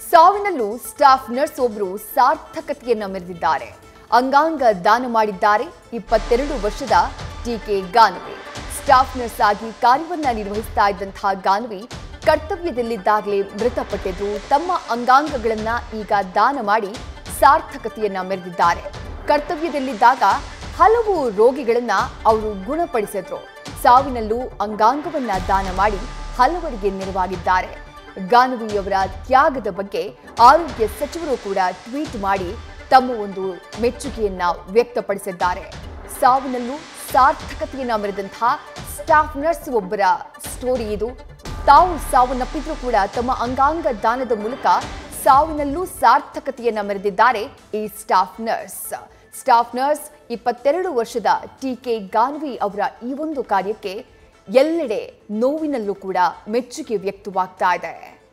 ಸಾವಿನಲ್ಲೂ staff nurse ಒಬ್ಬರು ಸಾರ್ಥಕತೆಯನ್ನ ಮೆರೆದಿದ್ದಾರೆ ಅಂಗಾಂಗ ದಾನ ಮಾಡಿದ್ದಾರೆ ಇಪ್ಪತ್ತೆರಡು ವರ್ಷದ ಟಿಕೆ ಗಾನವಿ ಸ್ಟಾಫ್ ನರ್ಸ್ ಆಗಿ ಕಾರ್ಯವನ್ನ ನಿರ್ವಹಿಸ್ತಾ ಇದ್ದಂತಹ ಗಾನವಿ ಕರ್ತವ್ಯದಲ್ಲಿದ್ದಾಗಲೇ ಮೃತಪಟ್ಟಿದ್ರು ತಮ್ಮ ಅಂಗಾಂಗಗಳನ್ನ ಈಗ ದಾನ ಮಾಡಿ ಸಾರ್ಥಕತೆಯನ್ನ ಮೆರೆದಿದ್ದಾರೆ ಕರ್ತವ್ಯದಲ್ಲಿದ್ದಾಗ ಹಲವು ರೋಗಿಗಳನ್ನ ಅವರು ಗುಣಪಡಿಸಿದ್ರು ಸಾವಿನಲ್ಲೂ ಅಂಗಾಂಗವನ್ನ ದಾನ ಮಾಡಿ ಹಲವರಿಗೆ ನೆರವಾಗಿದ್ದಾರೆ ಗಾನವಿಯವರ ತ್ಯಾಗದ ಬಗ್ಗೆ ಆರೋಗ್ಯ ಸಚಿವರು ಕೂಡ ಟ್ವೀಟ್ ಮಾಡಿ ತಮ್ಮ ಒಂದು ಮೆಚ್ಚುಗೆಯನ್ನ ವ್ಯಕ್ತಪಡಿಸಿದ್ದಾರೆ ಸಾವಿನಲ್ಲೂ ಸಾರ್ಥಕತೆಯನ್ನ ಮೆರೆದಂತಹ ಸ್ಟಾಫ್ ನರ್ಸ್ ಒಬ್ಬರ ಸ್ಟೋರಿ ಇದು ತಾವು ಸಾವನ್ನಪ್ಪಿದ್ರೂ ಕೂಡ ತಮ್ಮ ಅಂಗಾಂಗ ದಾನದ ಮೂಲಕ ಸಾವಿನಲ್ಲೂ ಸಾರ್ಥಕತೆಯನ್ನ ಮೆರೆದಿದ್ದಾರೆ ಈ ಸ್ಟಾಫ್ ನರ್ಸ್ ಸ್ಟಾಫ್ ನರ್ಸ್ ಇಪ್ಪತ್ತೆರಡು ವರ್ಷದ ಟಿ ಕೆ ಗಾನ್ವಿ ಅವರ ಈ ಒಂದು ಕಾರ್ಯಕ್ಕೆ ಎಲ್ಲೆಡೆ ನೋವಿನಲ್ಲೂ ಕೂಡ ಮೆಚ್ಚುಗೆ ವ್ಯಕ್ತವಾಗ್ತಾ ಇದೆ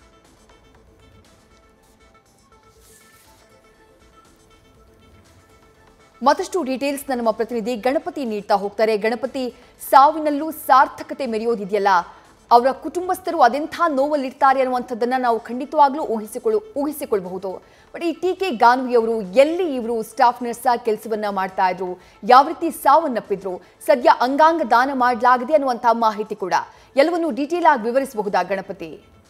ಮತ್ತಷ್ಟು ಡೀಟೇಲ್ಸ್ ನಮ್ಮ ಪ್ರತಿನಿಧಿ ಗಣಪತಿ ನೀಡ್ತಾ ಹೋಗ್ತಾರೆ ಗಣಪತಿ ಸಾವಿನಲ್ಲೂ ಸಾರ್ಥಕತೆ ಮೆರೆಯೋದಿದೆಯಲ್ಲ ಅವರ ಕುಟುಂಬಸ್ಥರು ಅದೆಂಥ ನೋವಲ್ಲಿರ್ತಾರೆ ಅನ್ನುವಂಥದ್ದನ್ನ ನಾವು ಖಂಡಿತವಾಗ್ಲೂ ಊಹಿಸಿಕೊಳ್ಳು ಊಹಿಸಿಕೊಳ್ಬಹುದು ಬಟ್ ಈ ಟಿ ಕೆ ಗಾನ್ವಿಯವರು ಎಲ್ಲಿ ಇವರು ಸ್ಟಾಫ್ ನರ್ಸ್ ಕೆಲಸವನ್ನ ಮಾಡ್ತಾ ಇದ್ರು ಯಾವ ರೀತಿ ಸಾವನ್ನಪ್ಪಿದ್ರು ಸದ್ಯ ಅಂಗಾಂಗ ದಾನ ಮಾಡಲಾಗಿದೆ ಅನ್ನುವಂಥ ಮಾಹಿತಿ ಕೂಡ ಎಲ್ಲವನ್ನು ಡೀಟೇಲ್ ಆಗಿ ವಿವರಿಸಬಹುದಾ ಗಣಪತಿ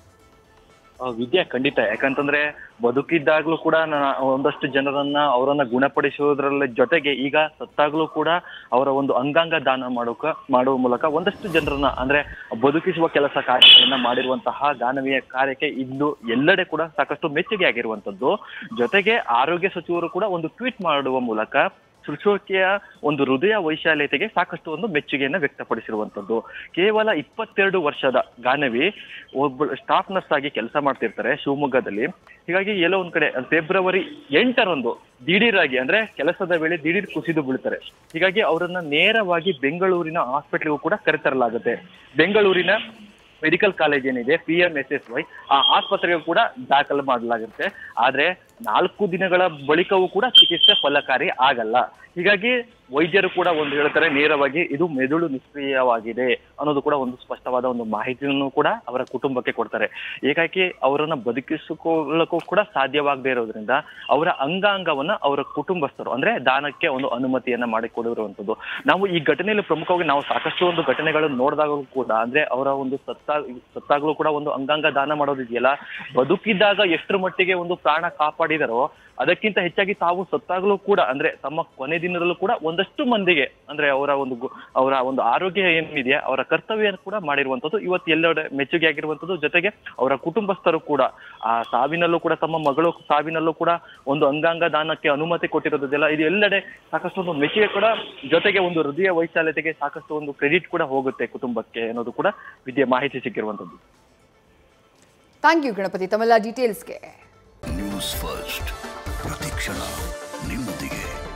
ಆ, ವಿದ್ಯಾ ಖಂಡಿತ ಯಾಕಂತಂದ್ರೆ ಬದುಕಿದ್ದಾಗ್ಲೂ ಕೂಡ ನಾ- ಒಂದಷ್ಟು ಜನರನ್ನ ಅವರನ್ನ ಗುಣಪಡಿಸುವುದರ ಜೊತೆಗೆ ಈಗ ಸತ್ತಾಗ್ಲೂ ಕೂಡ ಅವರ ಒಂದು ಅಂಗಾಂಗ ದಾನ ಮಾಡೋಕ ಮಾಡುವ ಮೂಲಕ ಒಂದಷ್ಟು ಜನರನ್ನ ಅಂದ್ರೆ ಬದುಕಿಸುವ ಕೆಲಸ ಕಾರ್ಯಗಳನ್ನ ಮಾಡಿರುವಂತಹ ದಾನವೀಯ ಕಾರ್ಯಕ್ಕೆ ಇಂದು ಎಲ್ಲೆಡೆ ಕೂಡ ಸಾಕಷ್ಟು ಮೆಚ್ಚುಗೆ ಆಗಿರುವಂತದ್ದು ಜೊತೆಗೆ ಆರೋಗ್ಯ ಸಚಿವರು ಕೂಡ ಒಂದು ಟ್ವೀಟ್ ಮಾಡುವ ಮೂಲಕ ಶುಶ್ರೂಷೆಯ ಒಂದು ಹೃದಯ ವೈಶಾಲ್ಯತೆಗೆ ಸಾಕಷ್ಟು ಒಂದು ಮೆಚ್ಚುಗೆಯನ್ನ ವ್ಯಕ್ತಪಡಿಸಿರುವಂತದ್ದು ಕೇವಲ ಇಪ್ಪತ್ತೆರಡು ವರ್ಷದ ಗಾನವಿ ಒಬ್ಬ ಸ್ಟಾಫ್ ನರ್ಸ್ ಆಗಿ ಕೆಲಸ ಮಾಡ್ತಿರ್ತಾರೆ ಶಿವಮೊಗ್ಗದಲ್ಲಿ ಹೀಗಾಗಿ ಎಲ್ಲೋ ಒಂದ್ ಕಡೆ ಫೆಬ್ರವರಿ ಎಂಟರಂದು ದಿಢೀರಾಗಿ ಅಂದ್ರೆ ಕೆಲಸದ ವೇಳೆ ದಿಢೀರ್ ಕುಸಿದು ಬೀಳ್ತಾರೆ ಹೀಗಾಗಿ ಅವರನ್ನ ನೇರವಾಗಿ ಬೆಂಗಳೂರಿನ ಹಾಸ್ಪಿಟಲ್ಗೂ ಕೂಡ ಕರೆತರಲಾಗುತ್ತೆ ಬೆಂಗಳೂರಿನ ಮೆಡಿಕಲ್ ಕಾಲೇಜ್ ಏನಿದೆ P M S S Y ಆ ಆಸ್ಪತ್ರೆಗೂ ಕೂಡ ದಾಖಲು ಮಾಡಲಾಗುತ್ತೆ ಆದ್ರೆ ನಾಲ್ಕು ದಿನಗಳ ಬಳಿಕವೂ ಕೂಡ ಚಿಕಿತ್ಸೆ ಫಲಕಾರಿ ಆಗಲ್ಲ ಹೀಗಾಗಿ ವೈದ್ಯರು ಕೂಡ ಒಂದು ಹೇಳ್ತಾರೆ ನೇರವಾಗಿ ಇದು ಮೆದುಳು ನಿಷ್ಕ್ರಿಯವಾಗಿದೆ ಅನ್ನೋದು ಕೂಡ ಒಂದು ಸ್ಪಷ್ಟವಾದ ಒಂದು ಮಾಹಿತಿಯನ್ನು ಕೂಡ ಅವರ ಕುಟುಂಬಕ್ಕೆ ಕೊಡ್ತಾರೆ ಏಕಾಏಕಿ ಅವರನ್ನ ಬದುಕಿಸಿಕೊಳ್ಳಕ್ಕೂ ಕೂಡ ಸಾಧ್ಯವಾಗದೇ ಇರೋದ್ರಿಂದ ಅವರ ಅಂಗಾಂಗವನ್ನ ಅವರ ಕುಟುಂಬಸ್ಥರು ಅಂದ್ರೆ ದಾನಕ್ಕೆ ಒಂದು ಅನುಮತಿಯನ್ನ ಮಾಡಿಕೊಡಿರುವಂತದ್ದು ನಾವು ಈ ಘಟನೆಯಲ್ಲಿ ಪ್ರಮುಖವಾಗಿ ನಾವು ಸಾಕಷ್ಟು ಒಂದು ಘಟನೆಗಳನ್ನು ನೋಡಿದಾಗಲೂ ಕೂಡ ಅಂದ್ರೆ ಅವರ ಒಂದು ಸತ್ತ ಸತ್ತಾಗಲೂ ಕೂಡ ಒಂದು ಅಂಗಾಂಗ ದಾನ ಮಾಡೋದಿದೆಯಲ್ಲ ಬದುಕಿದ್ದಾಗ ಎಷ್ಟರ ಮಟ್ಟಿಗೆ ಒಂದು ಪ್ರಾಣ ಕಾಪಾಡಿದರೋ ಅದಕ್ಕಿಂತ ಹೆಚ್ಚಾಗಿ ತಾವು ಸತ್ತಾಗಲೂ ಕೂಡ ಅಂದ್ರೆ ತಮ್ಮ ಕೊನೆ ದಿನದಲ್ಲೂ ಕೂಡ ಒಂದಷ್ಟು ಮಂದಿಗೆ ಅಂದ್ರೆ ಅವರ ಒಂದು ಗು- ಅವರ ಒಂದು ಆರೋಗ್ಯ ಏನಿದೆ ಅವರ ಕರ್ತವ್ಯ ಕೂಡ ಮಾಡಿರುವಂತದ್ದು ಇವತ್ತು ಎಲ್ಲೆಡೆ ಮೆಚ್ಚುಗೆ ಆಗಿರುವಂತದ್ದು ಜೊತೆಗೆ ಅವರ ಕುಟುಂಬಸ್ಥರು ಕೂಡ ಆ ಸಾವಿನಲ್ಲೂ ಕೂಡ ತಮ್ಮ ಮಗಳು ಸಾವಿನಲ್ಲೂ ಕೂಡ ಒಂದು ಅಂಗಾಂಗ ದಾನಕ್ಕೆ ಅನುಮತಿ ಕೊಟ್ಟಿರೋದಿಲ್ಲ ಇದು ಎಲ್ಲೆಡೆ ಸಾಕಷ್ಟು ಒಂದು ಮೆಚ್ಚುಗೆ ಕೂಡ ಜೊತೆಗೆ ಒಂದು ಹೃದಯ ವೈಶಾಲ್ಯತೆಗೆ ಸಾಕಷ್ಟು ಒಂದು ಕ್ರೆಡಿಟ್ ಕೂಡ ಹೋಗುತ್ತೆ ಕುಟುಂಬಕ್ಕೆ ಅನ್ನೋದು ಕೂಡ ವಿದ್ಯೆ ಮಾಹಿತಿ ಸಿಕ್ಕಿರುವಂತದ್ದು ಥ್ಯಾಂಕ್ ಯು ಗಣಪತಿ ತಮ್ಮೆಲ್ಲ ಡೀಟೇಲ್ಸ್ಗೆ ನ್ಯೂಸ್ ಫಸ್ಟ್ ಪ್ರತಿಕ್ಷಣ ನಿಮ್ಮೊಂದಿಗೆ